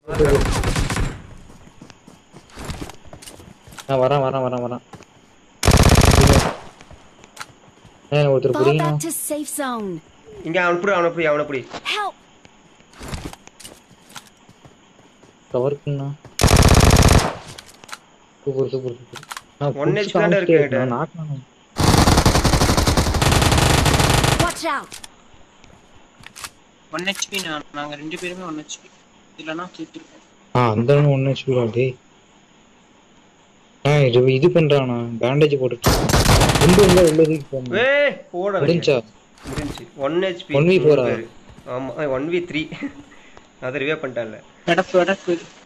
நான் வரேன் வரேன் வரேன் வரேன் ஏன் ஒருத்தர் Fall புரியுங்க back to safe zone. இங்க அவனை புடி அவனை புடி அவனை புடி Help! கவருக்குண்ணா சூப்பர் சூப்பர் சூப்பர் நான் One புடிச்சு HP தான்டா இருக்கு காமிச்சிட்டே என்கிட்ட. இருக்கேன். நாக்குனானே. Watch out! ஒன் ஹெச்பி நான் நாங்க ரெண்டு பேருமே ஒன் ஹெச்பி இல்லைன்னா தூக்கிருக்கோம் ஆ அந்த ஒன்று வச்சுக்கலாம் டேய் ஆ இது இது பண்றானா பேண்டேஜ் போட்டுட்டு ரெண்டு உள்ள உள்ளதுக்கு போகணும் ஏய் போட முடிஞ்சா முடிஞ்சு ஒன் ஹெச்பி 1v4 ஆ? ஆமா ஒன் வி த்ரீ அதை ரிவே பண்ணிட்டான்ல எடப்பு எடப்பு